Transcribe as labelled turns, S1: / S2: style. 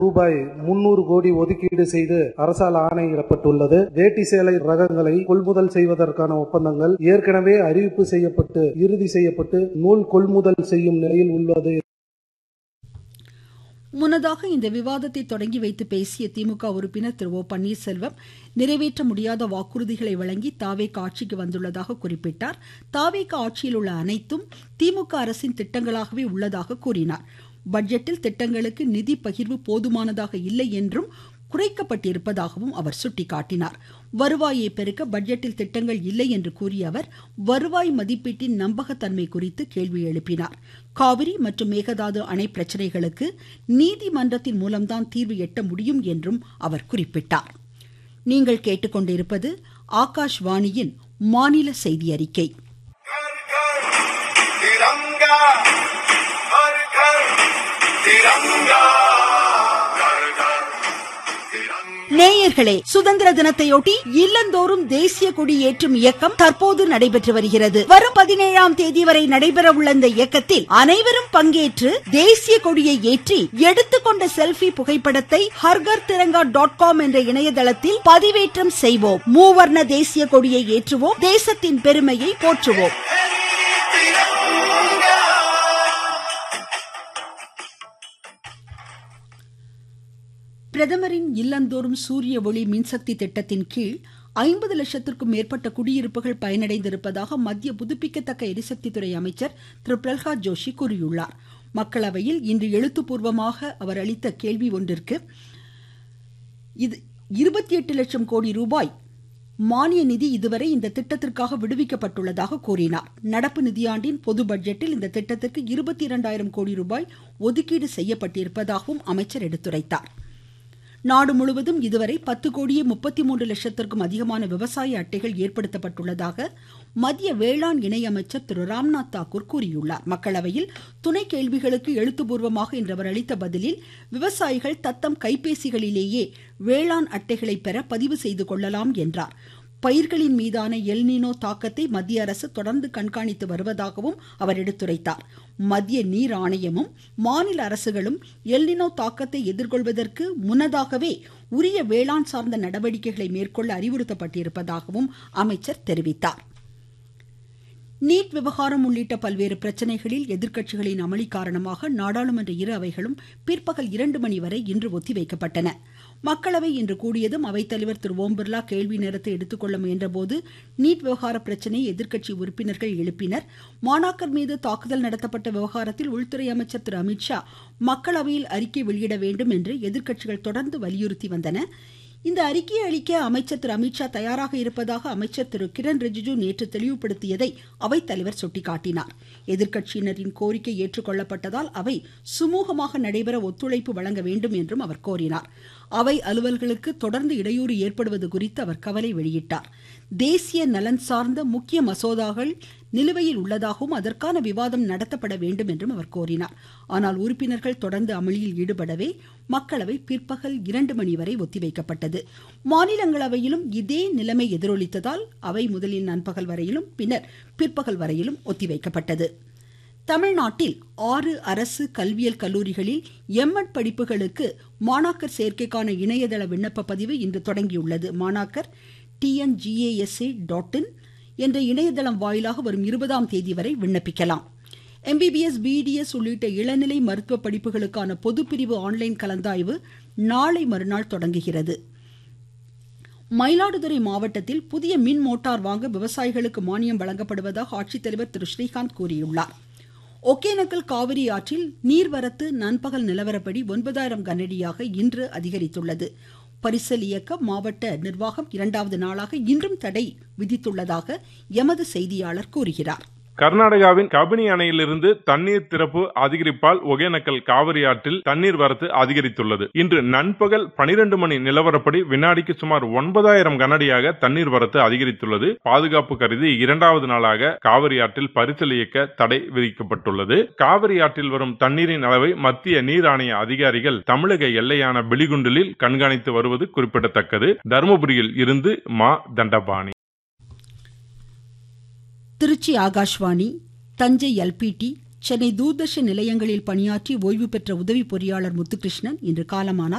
S1: ரூபாய் முன்னூறு கோடி ஒதுக்கீடு செய்து அரசால் ஆணையிடப்பட்டுள்ளது வேட்டி சேலை ரகங்களை கொள்முதல் செய்வதற்கான ஒப்பந்தங்கள் ஏற்கனவே அறிவிப்பு செய்யப்பட்டு இறுதி செய்யப்பட்டு நூல் கொள்முதல் செய்யும் நிலையில் உள்ளது
S2: முன்னதாக இந்த விவாதத்தை தொடங்கி வைத்து பேசிய திமுக உறுப்பினர் திரு ஓ பன்னீர்செல்வம் நிறைவேற்ற முடியாத வாக்குறுதிகளை வழங்கி தாவேக ஆட்சிக்கு வந்துள்ளதாக குறிப்பிட்டார் தாவேக ஆட்சியில் உள்ள அனைத்தும் திமுக அரசின் திட்டங்களாகவே உள்ளதாக கூறினார் பட்ஜெட்டில் திட்டங்களுக்கு நிதி பகிர்வு போதுமானதாக இல்லை என்றும் குறைக்கப்பட்டிருப்பதாகவும் அவர் சுட்டிக்காட்டினார் வருவாயை பெருக்க பட்ஜெட்டில் திட்டங்கள் இல்லை என்று கூறிய அவர் வருவாய் மதிப்பீட்டின் நம்பகத்தன்மை குறித்து கேள்வி எழுப்பினார் காவிரி மற்றும் மேகதாது அணை பிரச்சினைகளுக்கு நீதிமன்றத்தின் மூலம்தான் தீர்வு எட்ட முடியும் என்றும் அவர் குறிப்பிட்டார் நீங்கள் கேட்டுக்கொண்டிருப்பது ஆகாஷ்வாணியின் மாநில செய்தி அறிக்கை
S3: तिरंगा हर घर तिरंगा घर घर तिरंगा
S2: நேயர்களே சுதந்திர தினத்தையொட்டி இல்லந்தோறும் தேசிய கொடி ஏற்றும் இயக்கம் தற்போது நடைபெற்று வருகிறது வரும் பதினேழாம் தேதி வரை நடைபெற உள்ள இந்த இயக்கத்தில் அனைவரும் பங்கேற்று தேசிய கொடியை ஏற்றி எடுத்துக்கொண்ட செல்பி புகைப்படத்தை ஹர்கர் திரங்கா டாட் காம் என்ற இணையதளத்தில் பதிவேற்றம் செய்வோம் மூவர்ண தேசிய கொடியை ஏற்றுவோம் தேசத்தின் பெருமையை போற்றுவோம் பிரதமரின் இல்லந்தோறும் சூரிய ஒளி மின்சக்தி திட்டத்தின் கீழ் ஐம்பது லட்சத்திற்கும் மேற்பட்ட குடியிருப்புகள் பயனடைந்திருப்பதாக மத்திய புதுப்பிக்கத்தக்க எரிசக்தித்துறை அமைச்சர் திரு பிரல்ஹாத் ஜோஷி கூறியுள்ளார் மக்களவையில் இன்று எழுத்துப்பூர்வமாக அவர் அளித்த கேள்வி ஒன்றிற்கு இது இருபத்தி எட்டு லட்சம் கோடி ரூபாய் மானிய நிதி இதுவரை இந்த திட்டத்திற்காக விடுவிக்கப்பட்டுள்ளதாக கூறினார் நடப்பு நிதியாண்டின் பொது பட்ஜெட்டில் இந்த திட்டத்திற்கு இருபத்தி இரண்டாயிரம் கோடி ரூபாய் ஒதுக்கீடு செய்யப்பட்டிருப்பதாகவும் அமைச்சர் எடுத்துரைத்தார் நாடு முழுவதும் இதுவரை பத்து கோடியே முப்பத்தி மூன்று லட்சத்திற்கும் அதிகமான விவசாய அட்டைகள் ஏற்படுத்தப்பட்டுள்ளதாக மத்திய வேளாண் இணையமைச்சர் திரு ராம்நாத் தாக்கூர் கூறியுள்ளார் மக்களவையில் துணை கேள்விகளுக்கு எழுத்துப்பூர்வமாக இன்று அவர் அளித்த பதிலில் விவசாயிகள் தத்தம் கைபேசிகளிலேயே வேளாண் அட்டைகளை பெற பதிவு செய்து கொள்ளலாம் என்றார் பயிர்களின் மீதான எல்னினோ தாக்கத்தை மத்திய அரசு தொடர்ந்து கண்காணித்து வருவதாகவும் அவர் எடுத்துரைத்தார் மத்திய நீர் ஆணையமும் மாநில அரசுகளும் எல்னினோ தாக்கத்தை எதிர்கொள்வதற்கு முன்னதாகவே உரிய வேளாண் சார்ந்த நடவடிக்கைகளை மேற்கொள்ள அறிவுறுத்தப்பட்டிருப்பதாகவும் அமைச்சர் தெரிவித்தார் நீட் விவகாரம் உள்ளிட்ட பல்வேறு பிரச்சனைகளில் எதிர்க்கட்சிகளின் அமளி காரணமாக நாடாளுமன்ற இரு அவைகளும் பிற்பகல் இரண்டு மணி வரை இன்று ஒத்திவைக்கப்பட்டன மக்களவை இன்று கூடியதும் அவைத்தலைவர் திரு ஓம் பிர்லா கேள்வி நேரத்தை எடுத்துக்கொள்ள முயன்றபோது நீட் விவகார பிரச்சனையை எதிர்க்கட்சி உறுப்பினர்கள் எழுப்பினர் மாணாக்கர் மீது தாக்குதல் நடத்தப்பட்ட விவகாரத்தில் உள்துறை அமைச்சர் திரு அமித்ஷா மக்களவையில் அறிக்கை வெளியிட வேண்டும் என்று எதிர்க்கட்சிகள் தொடர்ந்து வலியுறுத்தி வந்தன இந்த அறிக்கையை அளிக்க அமைச்சர் திரு அமித்ஷா தயாராக இருப்பதாக அமைச்சர் திரு கிரண் ரிஜிஜு நேற்று தெளிவுபடுத்தியதை அவைத்தலைவர் சுட்டிக்காட்டினார் எதிர்க்கட்சியினரின் கோரிக்கை ஏற்றுக்கொள்ளப்பட்டதால் அவை சுமூகமாக நடைபெற ஒத்துழைப்பு வழங்க வேண்டும் என்றும் அவர் கோரினார் அவை அலுவல்களுக்கு தொடர்ந்து இடையூறு ஏற்படுவது குறித்து அவர் கவலை வெளியிட்டார் தேசிய நலன் சார்ந்த முக்கிய மசோதாக்கள் நிலுவையில் உள்ளதாகவும் அதற்கான விவாதம் நடத்தப்பட வேண்டும் என்றும் அவர் கோரினார் ஆனால் உறுப்பினர்கள் தொடர்ந்து அமளியில் ஈடுபடவே மக்களவை பிற்பகல் இரண்டு மணி வரை ஒத்திவைக்கப்பட்டது மாநிலங்களவையிலும் இதே நிலைமை எதிரொலித்ததால் அவை முதலில் நண்பகல் வரையிலும் பின்னர் பிற்பகல் வரையிலும் ஒத்திவைக்கப்பட்டது தமிழ்நாட்டில் ஆறு அரசு கல்வியல் கல்லூரிகளில் எம்எட் படிப்புகளுக்கு மாணாக்கர் சேர்க்கைக்கான இணையதள விண்ணப்ப பதிவு இன்று தொடங்கியுள்ளது மாணாக்கர் டிஎன்ஜிஏஎஸ்ஏ டாட் இன் என்ற இணையதளம் வாயிலாக வரும் இருபதாம் தேதி வரை விண்ணப்பிக்கலாம் எம்பிபிஎஸ் பிடிஎஸ் உள்ளிட்ட இளநிலை மருத்துவ படிப்புகளுக்கான பொதுப்பிரிவு ஆன்லைன் கலந்தாய்வு நாளை மறுநாள் தொடங்குகிறது மயிலாடுதுறை மாவட்டத்தில் புதிய மின் மோட்டார் வாங்க விவசாயிகளுக்கு மானியம் வழங்கப்படுவதாக ஆட்சித்தலைவர் திரு ஸ்ரீகாந்த் கூறியுள்ளார் ஒகேனக்கல் காவிரி ஆற்றில் நீர்வரத்து நண்பகல் நிலவரப்படி ஒன்பதாயிரம் கனஅடியாக இன்று அதிகரித்துள்ளது பரிசல் இயக்க மாவட்ட நிர்வாகம் இரண்டாவது நாளாக இன்றும் தடை விதித்துள்ளதாக எமது செய்தியாளர் கூறுகிறார்
S4: கர்நாடகாவின் கபினி அணையிலிருந்து தண்ணீர் திறப்பு அதிகரிப்பால் ஒகேனக்கல் காவிரி ஆற்றில் தண்ணீர் வரத்து அதிகரித்துள்ளது இன்று நண்பகல் பனிரெண்டு மணி நிலவரப்படி வினாடிக்கு சுமார் ஒன்பதாயிரம் கனஅடியாக தண்ணீர் வரத்து அதிகரித்துள்ளது பாதுகாப்பு கருதி இரண்டாவது நாளாக காவிரி ஆற்றில் பரிசல் இயக்க தடை விதிக்கப்பட்டுள்ளது காவிரி ஆற்றில் வரும் தண்ணீரின் அளவை மத்திய நீர் ஆணைய அதிகாரிகள் தமிழக எல்லையான பிலிகுண்டிலில் கண்காணித்து வருவது குறிப்பிடத்தக்கது தருமபுரியில் இருந்து மா தண்டபாணி
S2: திருச்சி ஆகாஷ்வாணி தஞ்சை எல்பிடி சென்னை தூர்தர்ஷன் நிலையங்களில் பணியாற்றி ஓய்வு பெற்ற உதவி பொறியாளர் முத்துகிருஷ்ணன் இன்று காலமானார்